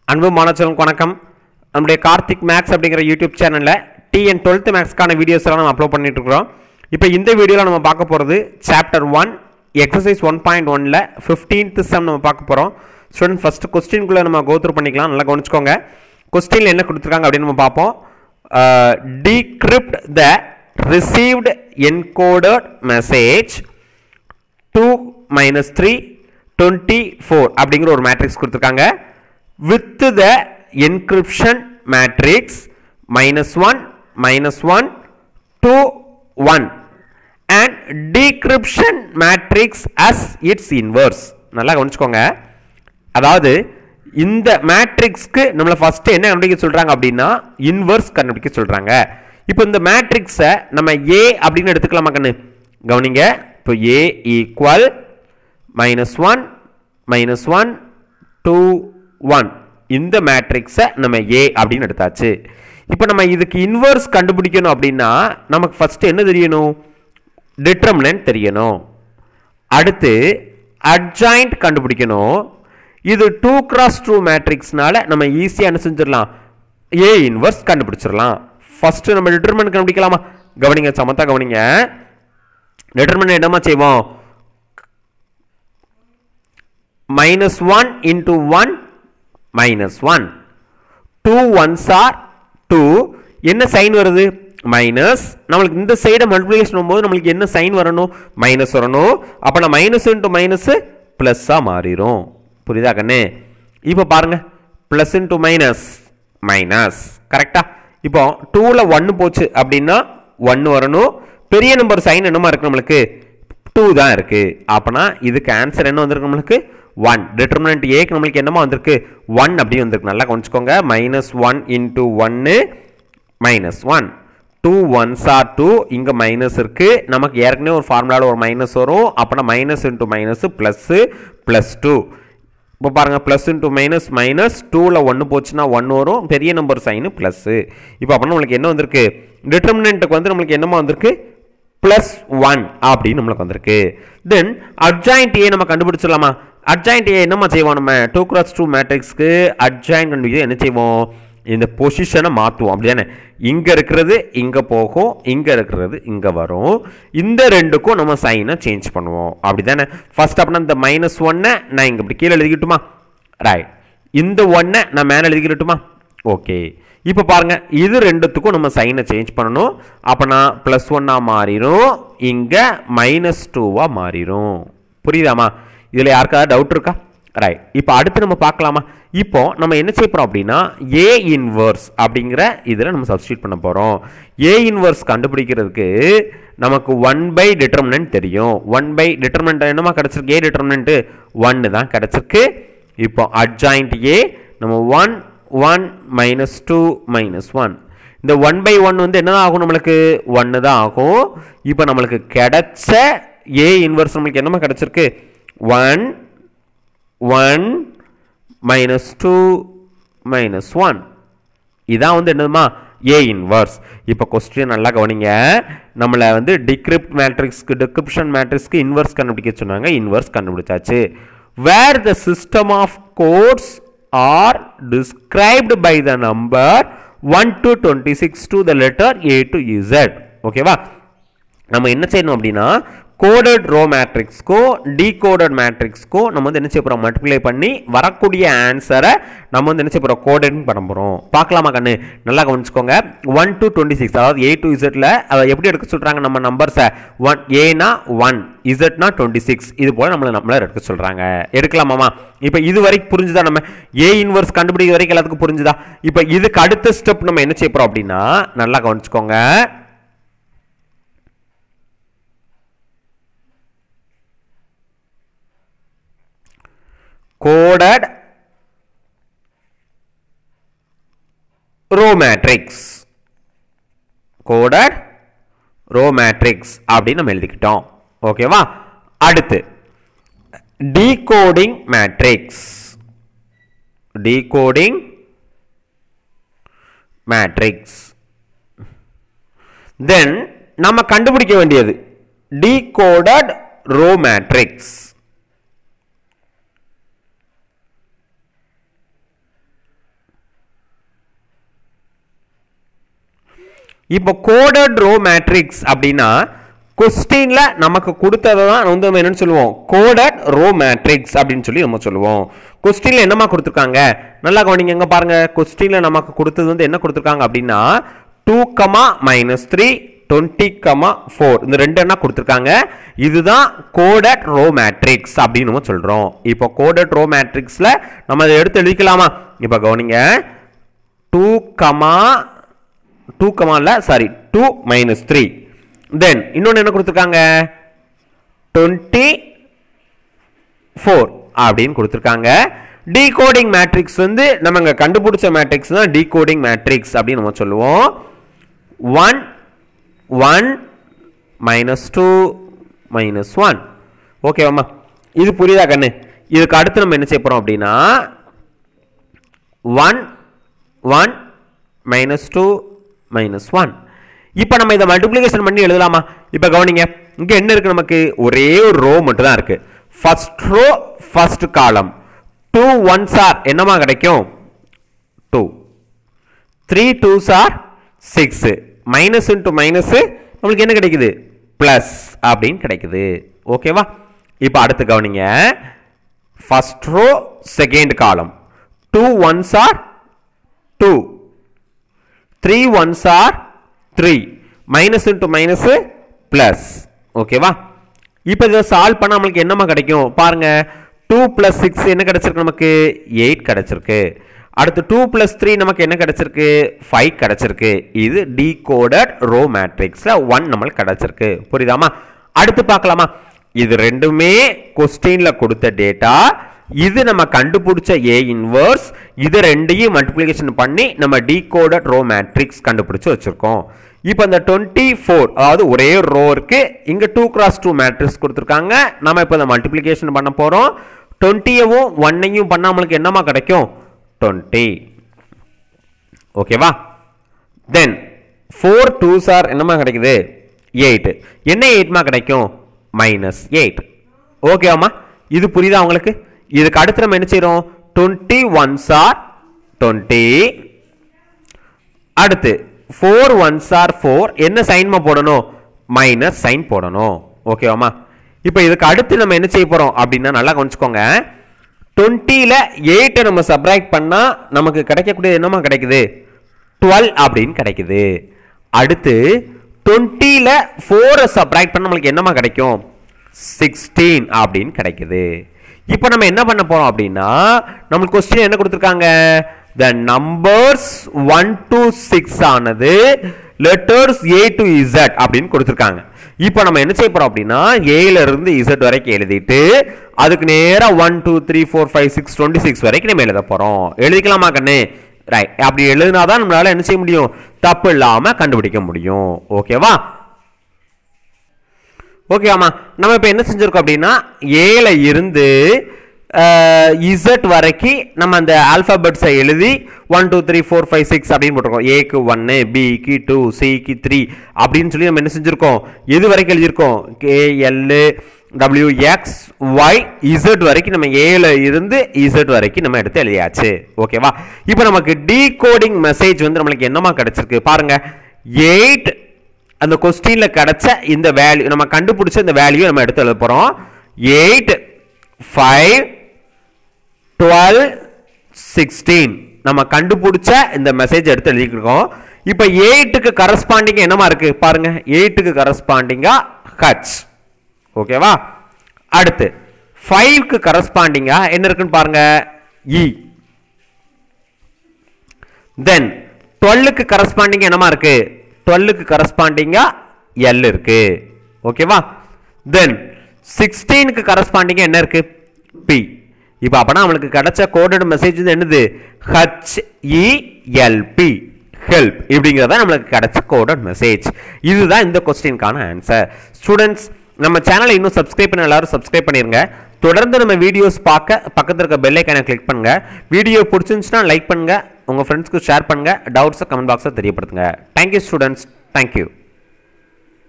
அன்பு மாணவர்களுக்கு வணக்கம் நம்முடைய கார்த்திக் மேக்ஸ் அப்படிங்கிற யூடியூப் சேனலில் டிஎன் டுவெல்த் மேக்ஸ்க்கான வீடியோஸ் எல்லாம் நம்ம அப்லோட் பண்ணிட்டு இருக்கிறோம் இப்போ இந்த வீடியோவில் நம்ம பார்க்க போகிறது chapter one exercise one point ஒனில் ஃபிஃப்டீன்த் சம் நம்ம பார்க்க போகிறோம் ஸ்டூடெண்ட் ஃபஸ்ட்டு கொஸ்டின்குள்ளே நம்ம கோத்ரூ பண்ணிக்கலாம் நல்லா கவனிச்சுக்கோங்க கொஸ்டினில் என்ன கொடுத்துருக்காங்க அப்படின்னு நம்ம பார்ப்போம் decrypt the received encoded message 2 minus 3 24 அப்படிங்கிற ஒரு மேட்ரிக்ஸ் கொடுத்துருக்காங்க with the encryption matrix minus 1 minus 1 2 1 and decryption matrix as its inverse நல்லா கவனிச்சுக்கோங்க அதாவது இந்த மேட்ரிக்ஸ்க்கு நம்மளை ஃபர்ஸ்ட் என்ன கண்டுபிடிக்க சொல்றாங்க அப்படின்னா இன்வர்ஸ் கண்டுபிடிக்க சொல்றாங்க இப்போ இந்த மேட்ரிக்ஸை நம்ம ஏ அப்படின்னு எடுத்துக்கலாமா கண்ணு கவனிங்க இப்போ A equal minus one minus one two one இந்த மேட்ரிக்ஸை நம்ம ஏ அப்படின்னு எடுத்தாச்சு இப்போ நம்ம இதுக்கு இன்வர்ஸ் கண்டுபிடிக்கணும் அப்படின்னா நமக்கு ஃபர்ஸ்ட் என்ன தெரியணும் டிட்டர்மினன்ட் தெரியணும் அடுத்து அட்ஜாயிண்ட் கண்டுபிடிக்கணும் இது டூ கிராஸ் டூ மேட்ரிக்ஸ்னால நம்ம ஈஸியாக என்ன செஞ்சிடலாம் ஏ இன்வர்ஸ் கண்டுபிடிச்சிடலாம் ஃபர்ஸ்ட் நம்ம டிட்டர்மினன்ட் கண்டுபிடிக்கலாமா கவனிங்க சமத்தா கவனிங்க டிட்டர்மினன்ட் என்னமா செய்வோம் minus one into one minus one two ones are two என்ன சைன் வருது மைனஸ் நம்மளுக்கு இந்த சைடை மல்டிப்ளிகேஷன் பண்ணும்போது நம்மளுக்கு என்ன சைன் வரணும் மைனஸ் வரணும் அப்போ நான் மைனஸ் இன்ட்டு மைனஸ் ப்ளஸ்ஸாக மாறிடும் புரியுதா கண்ணு இப்போ பாருங்க ப்ளஸ் இன்ட்டு மைனஸ் மைனஸ் கரெக்டா இப்போ டூவில் ஒன்று போச்சு அப்படின்னா ஒன்று வரணும் பெரிய நம்பர் சைன் என்னமா இருக்கு நம்மளுக்கு டூ தான் இருக்கு அப்பனா இதுக்கு ஆன்சர் என்ன வந்திருக்கு நம்மளுக்கு ஒன் டிட்டர்மினன்ட் ஏக்கு நம்மளுக்கு என்னமா வந்திருக்கு ஒன் அப்படின்னு வந்திருக்கு நல்லா கவனிச்சுக்கோங்க மைனஸ் ஒன் இன்டூ ஒன்னு minus one two ones are two இங்கே மைனஸ் இருக்கு நமக்கு ஏற்கனவே ஒரு ஃபார்முலாவில் ஒரு மைனஸ் வரும் அப்போனா minus into minus plus plus two இப்போ பாருங்க ப்ளஸ் இன்டூ மைனஸ் மைனஸ் டூவில் ஒன்று போச்சுன்னா ஒன்று வரும் பெரிய நம்பர் சைனு ப்ளஸ்ஸு இப்போ அப்படின்னா நம்மளுக்கு என்ன வந்திருக்கு டிட்டர்மினண்ட்டுக்கு வந்து நம்மளுக்கு என்னமா வந்திருக்கு ப்ளஸ் ஒன் அப்படின்னு நம்மளுக்கு வந்திருக்கு தென் அட்ஜாயிண்ட் ஏ நம்ம கண்டுபிடிச்சிடலாமா அட்ஜாயிண்ட் ஏ என்னமா செய்வோம் நம்ம டூ கிராஸ் டூ மேட்ரிக்ஸ்க்கு அட்ஜாயிண்ட் கண்டுபிடிக்க என்ன செய்வோம் இந்த பொசிஷனை மாற்றுவோம் அப்படிதானே இங்கே இருக்கிறது இங்கே போகும் இங்கே இருக்கிறது இங்கே வரும் இந்த ரெண்டுக்கும் நம்ம சைனை சேஞ்ச் பண்ணுவோம் அப்படிதானே ஃபர்ஸ்ட் அப்படின்னா இந்த மைனஸ் ஒன்னை நான் இங்கே இப்படி கீழே எழுதிக்கிட்டுமா ரைட் இந்த ஒன்னை நான் மேலே எழுதிக்கிட்டுமா ஓகே இப்போ பாருங்க இது ரெண்டுத்துக்கும் நம்ம சைனை சேஞ்ச் பண்ணணும் அப்போனா ப்ளஸ் ஒன்னாக மாறிடும் இங்கே மைனஸ் டூவாக மாறிடும் புரியுதாமா இதில் யாருக்காவது டவுட் இருக்கா ரைட் இப்போ அடுத்து நம்ம பார்க்கலாமா இப்போ நம்ம என்ன செய்ய போகிறோம் அப்படின்னா ஏ இன்வர்ஸ் அப்படிங்கிற இதில் நம்ம சப்ஸ்டியூட் பண்ண போகிறோம் ஏ இன்வர்ஸ் கண்டுபிடிக்கிறதுக்கு நமக்கு ஒன் பை டிட்டர்மினன்ட் தெரியும் ஒன் பை டிட்டர்மினன்ட் என்னமா கிடச்சிருக்கு ஏ டிட்டர்மினன்ட்டு ஒன்று தான் கிடச்சிருக்கு இப்போ அட்ஜாயிண்ட் ஏ நம்ம one one minus two minus one இந்த ஒன் பை ஒன் வந்து என்ன ஆகும் நம்மளுக்கு ஒன்று தான் ஆகும் இப்போ நம்மளுக்கு கிடைச்ச ஏ இன்வர்ஸ் நம்மளுக்கு என்னமா கிடச்சிருக்கு one one minus two minus one இதான் வந்து என்னதுமா ஏ இன்வர்ஸ் இப்போ கொஸ்டின் நல்லா கவனிங்க நம்மளை வந்து டிக்ரிப்ட் மேட்ரிக்ஸ்க்கு டிக்ரிப்ஷன் மேட்ரிக்ஸ்க்கு இன்வர்ஸ் கண்டுபிடிக்க சொன்னாங்க இன்வர்ஸ் கண்டுபிடிச்சாச்சு where the system of codes are described by the number one to twenty six to the letter A to Z ஓகேவா நம்ம என்ன செய்யணும் அப்படின்னா கோடட் ரோ மேட்ரிக்ஸ்க்கும் டீகோடட் மேட்ரிக்ஸ்க்கும் நம்ம வந்து என்ன செய்ய போகிறோம் மல்டிப்ளை பண்ணி வரக்கூடிய ஆன்சரை நம்ம வந்து என்ன செய்ய போகிறோம் கோடட் பண்ண போகிறோம் பார்க்கலாமா கண்ணு நல்லா கவனிச்சுக்கோங்க ஒன் டு டுவெண்ட்டி சிக்ஸ் அதாவது ஏ டு இசட்டில் அதை எப்படி எடுக்க சொல்கிறாங்க நம்ம நம்பர்ஸை ஒன் ஏனா ஒன் இசட்னா டுவெண்ட்டி சிக்ஸ் இது போல் நம்மளை நம்மளை எடுக்க சொல்கிறாங்க எடுக்கலாமாமா இப்போ இது வரைக்கும் புரிஞ்சுதா நம்ம ஏ இன்வர்ஸ் கண்டுபிடிக்க வரைக்கும் எல்லாத்துக்கும் புரிஞ்சுதா இப்போ இதுக்கு அடுத்த ஸ்டெப் நம்ம என்ன செய்ய போகிறோம் அப்படின்னா நல்லா கவனிச்சுக்கோங்க coded row matrix coded row matrix அப்படின்னு நம்ம எழுதிக்கிட்டோம் ஓகேவா அடுத்து decoding matrix decoding matrix then நம்ம கண்டுபிடிக்க வேண்டியது decoded row matrix இப்போ கோடட் ரோ மேட்ரிக்ஸ் அப்படின்னா கொஸ்டின்ல நமக்கு கொடுத்ததை தான் வந்து நம்ம என்னன்னு சொல்லுவோம் கோடட் ரோ மேட்ரிக்ஸ் அப்படின்னு சொல்லி நம்ம சொல்லுவோம் கொஸ்டின்ல என்னமா கொடுத்துருக்காங்க நல்லா கவனிங்க எங்க பாருங்க கொஸ்டின்ல நமக்கு கொடுத்தது வந்து என்ன கொடுத்துருக்காங்க அப்படின்னா two comma minus three twenty comma four இந்த ரெண்டு என்ன கொடுத்துருக்காங்க இதுதான் கோடட் ரோ மேட்ரிக்ஸ் அப்படின்னு நம்ம சொல்றோம் இப்போ கோடட் ரோ மேட்ரிக்ஸ்ல நம்ம அதை எடுத்து எழுதிக்கலாமா இப்போ கவனிங்க டூ கமா டூ கமால sorry two minus three then இன்னொன்று என்ன கொடுத்துருக்காங்க டுவெண்ட்டி ஃபோர் அப்படின்னு கொடுத்துருக்காங்க டீகோடிங் மேட்ரிக்ஸ் வந்து நம்ம இங்கே கண்டுபிடிச்ச மேட்ரிக்ஸ் தான் டீகோடிங் மேட்ரிக்ஸ் அப்படின்னு நம்ம சொல்லுவோம் one one minus two minus one ஓகேவாம்மா இது புரியுதா கண்ணு இதுக்கு அடுத்து நம்ம என்ன செய்ய போகிறோம் அப்படின்னா one one minus two minus one இப்போ நம்ம இதை மல்டிப்ளிகேஷன் பண்ணி எழுதலாமா இப்போ கவனிங்க இங்கே என்ன இருக்கு நமக்கு ஒரே ஒரு ரோ மட்டும் தான் இருக்கு first row first column two ones are என்னமா கிடைக்கும் two three twos are six minus into minus நம்மளுக்கு என்ன கிடைக்குது ப்ளஸ் அப்படின்னு கிடைக்குது ஓகேவா இப்போ அடுத்து கவனிங்க first row second column two ones are two three ones are three minus into minus plus ஓகேவா இப்போ இதை சால்வ் பண்ணால் நம்மளுக்கு என்னமா கிடைக்கும் பாருங்க டூ ப்ளஸ் சிக்ஸ் என்ன கிடைச்சிருக்கு நமக்கு எயிட் கிடைச்சிருக்கு அடுத்து டூ ப்ளஸ் த்ரீ நமக்கு என்ன கிடைச்சிருக்கு ஃபைவ் கிடைச்சிருக்கு இது டீகோடட் ரோ மேட்ரிக்ஸில் ஒன் நம்மளுக்கு கிடைச்சிருக்கு புரியுதாமா அடுத்து பார்க்கலாமா இது ரெண்டுமே கொஸ்டினில் கொடுத்த டேட்டா இது நம்ம கண்டுபிடிச்ச ஏ இன்வர்ஸ் இது ரெண்டையும் மல்டிப்ளிகேஷன் பண்ணி நம்ம டீகோடட் ரோ மேட்ரிக்ஸ் கண்டுபிடிச்சு வச்சிருக்கோம் இப்போ இந்த டுவெண்ட்டி ஃபோர் அதாவது ஒரே ரோ இருக்கு இங்க டூ கிராஸ் டூ மேட்ரிக்ஸ் கொடுத்துருக்காங்க நம்ம இப்போ இந்த மல்டிப்ளிகேஷன் பண்ண போறோம் டுவெண்ட்டியவும் ஒன்னையும் பண்ணா நம்மளுக்கு என்னமா கிடைக்கும் டுவெண்ட்டி ஓகேவா தென் ஃபோர் டூ சார் என்னமா கிடைக்குது எயிட் என்ன எயிட்மா கிடைக்கும் மைனஸ் எயிட் ஓகேவாம்மா இது புரியுதா உங்களுக்கு இதுக்கு அடுத்து நம்ம என்ன செய்றோம் டுவெண்ட்டி ஒன் சார் டுவெண்ட்டி அடுத்து ஃபோர் ஒன் சார் ஃபோர் என்ன சைன்மா போடணும் மைனஸ் சைன் போடணும் ஓகேவாம்மா இப்போ இதுக்கு அடுத்து நம்ம என்ன செய்ய போறோம் அப்படின்னா நல்லா கவனிச்சுக்கோங்க டுவெண்ட்டியில் எயிட்டை நம்ம சப்ராக்ட் பண்ணால் நமக்கு கிடைக்கக்கூடியது என்னமா கிடைக்குது டுவெல் அப்படின்னு கிடைக்குது அடுத்து டுவெண்ட்டியில் ஃபோரை சப்ராக்ட் பண்ண நம்மளுக்கு என்னமா கிடைக்கும் சிக்ஸ்டீன் அப்படின்னு கிடைக்குது இப்போ நம்ம என்ன பண்ண போறோம் அப்படின்னா நம்மளுக்கு கொஸ்டின் என்ன கொடுத்துருக்காங்க the numbers one to six ஆனது லெட்டர்ஸ் ஏ டு இசட் அப்படின்னு கொடுத்துருக்காங்க இப்போ நம்ம என்ன செய்ய போறோம் அப்படின்னா ஏல இருந்து இசட் வரைக்கும் எழுதிட்டு அதுக்கு நேரா one two three four five six twenty six வரைக்கும் நம்ம எழுத போறோம் எழுதிக்கலாமா கண்ணு ரைட் அப்படி எழுதினாதான் நம்மளால என்ன செய்ய முடியும் தப்பு இல்லாம கண்டுபிடிக்க முடியும் ஓகேவா ஓகே ஆமா நம்ம இப்போ என்ன செஞ்சிருக்கோம் அப்படின்னா ஏல இருந்து இசட் வரைக்கும் நம்ம அந்த ஆல்ஃபாபெட்ஸை எழுதி one two three four five six அப்படின்னு போட்டிருக்கோம் ஏக்கு ஒன்று பிக்கு டூ சிக்கு த்ரீ அப்படின்னு சொல்லி நம்ம என்ன செஞ்சிருக்கோம் எது வரைக்கும் எழுதியிருக்கோம் K L W X Y Z வரைக்கும் நம்ம ஏல இருந்து இசட் வரைக்கும் நம்ம எடுத்து எழுதியாச்சு ஓகேவா இப்போ நமக்கு டீகோடிங் மெசேஜ் வந்து நம்மளுக்கு என்னமா கிடைச்சிருக்கு பாருங்க எயிட் அந்த கொஸ்டின்ல கிடைச்ச இந்த வேல்யூ நம்ம கண்டுபிடிச்ச இந்த வேல்யூ நம்ம எடுத்து எழுத போறோம் எயிட் ஃபைவ் டுவெல் சிக்ஸ்டீன் நம்ம கண்டுபிடிச்ச இந்த மெசேஜ் எடுத்து எழுதிக்கிறோம் இப்போ எயிட்டுக்கு கரஸ்பாண்டிங் என்னமா இருக்கு பாருங்க எயிட்டுக்கு கரஸ்பாண்டிங்கா ஹச் ஓகேவா அடுத்து ஃபைவ்க்கு கரஸ்பாண்டிங்கா என்ன இருக்குன்னு பாருங்க இ தென் டுவெல்லுக்கு கரஸ்பாண்டிங் என்னமா இருக்கு டுவெல்லுக்கு கரஸ்பாண்டிங்கா எல் இருக்கு ஓகேவா தென் சிக்ஸ்டீனுக்கு கரஸ்பாண்டிங்கா என்ன இருக்கு பி இப்போ அப்பனா அவனுக்கு கிடைச்ச கோடட் மெசேஜ் வந்து என்னது ஹச் இஎல்பி ஹெல்ப் இப்படிங்கிறதா நம்மளுக்கு கிடைச்ச கோடட் மெசேஜ் இதுதான் இந்த கொஸ்டினுக்கான ஆன்சர் ஸ்டூடெண்ட்ஸ் நம்ம சேனலை இன்னும் சப்ஸ்கிரைப் பண்ண எல்லாரும் சப்ஸ்கிரைப் பண்ணிருங்க தொடர்ந்து நம்ம வீடியோஸ் பார்க்க பக்கத்தில் இருக்க பெல் ஐக்கானை கிளிக் பண்ணுங்க வீடியோ பிடிச்சிருந்துச்சுன்னா லைக் பண்ணுங்க உங்க ஃப்ரெண்ட்ஸ்க்கு ஷேர் பண்ணுங்க டவுட்ஸை கமெண்ட் பாக்ஸில் தெரியப்படுத்துங்க தேங்க்யூ ஸ்டூடெண்ட்ஸ் தேங்க்யூ